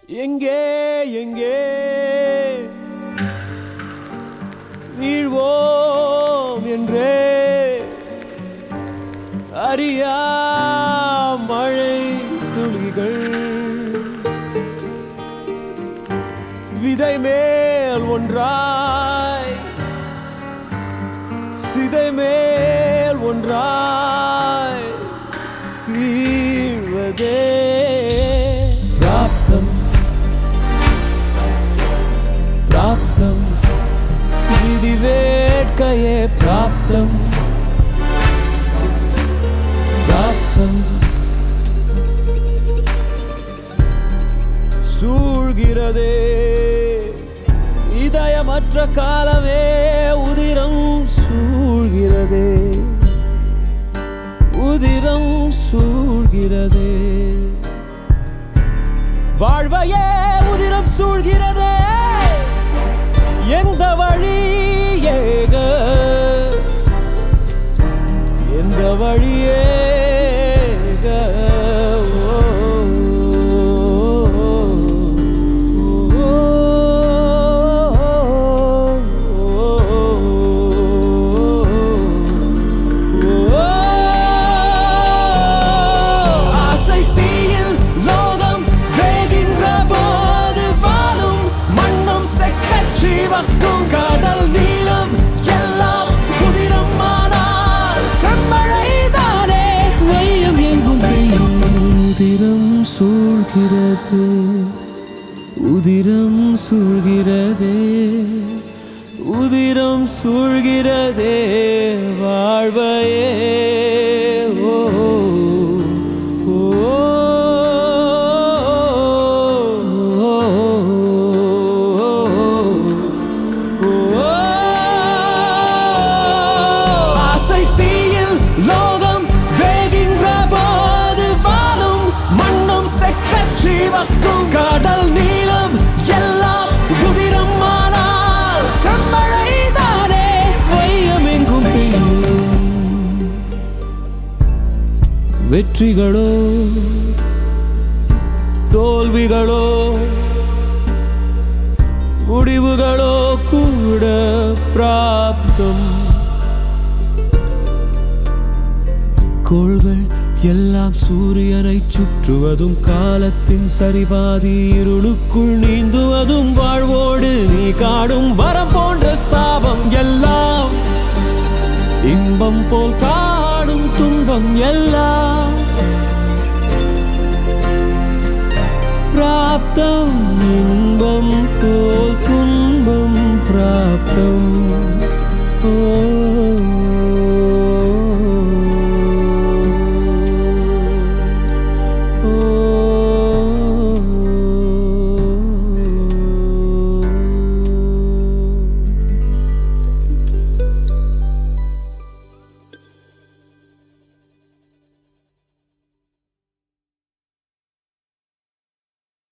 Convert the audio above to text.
எங்கே எங்கே வீழ்வோம் என்றே அறியா மழை துளிகள் விதை மேல் ஒன்றாய் சிதை மேல் ஒன்றாய் வீழ்வதே பிராப்தம் பிராப்தம் விதி வேட்கையே பிராப்தம் பிராப்தம் சூழ்கிறதே இதயமற்ற காலமே உதிரம் சூழ்கிறதே உதிரம் சூழ்கிறதே வாழ்வையே உதிரம் சூழ்கிறதே எந்த வழி ஏக எந்த வழியேக ஓ, ஆசை தீயில் லோகம் வேகின்ற போது வாழும் மண்ணும் செக்கச் சிவக்கும் கடல் நீளம் எல்லாம் புதிரம் ஆனால் செம்மழைதானே வெய்யம் எங்கும் பெய்யும் உதிரம் சூழ்கிறது உதிரம் சூழ்கிறதே உதிரம் சூழ்கிறதே வாழ்வையே ஓ ஓ, ஓ, ஆசை தீயில் லோகம் வேகின்ற போது வாழும் மண்ணும் செக்கச் சிவக்கும் கடல் நீளம் எல்லாம் புதிரம் ஆனால் செம்மழைதானே வையம் எங்கும் பெய்யும் வெற்றிகளோ தோல்விகளோ முடிவுகளோ கூட பிராப்தம் கோள்கள் எல்லாம் சூரியனை சுற்றுவதும் காலத்தின் சரிபாதி இருளுக்குள் நீந்துவதும் வாழ்வோடு நீ காடும் வரம் போன்ற சாபம் எல்லாம் இன்பம் போல் காடும் துன்பம் எல்லாம் பிராப்தம்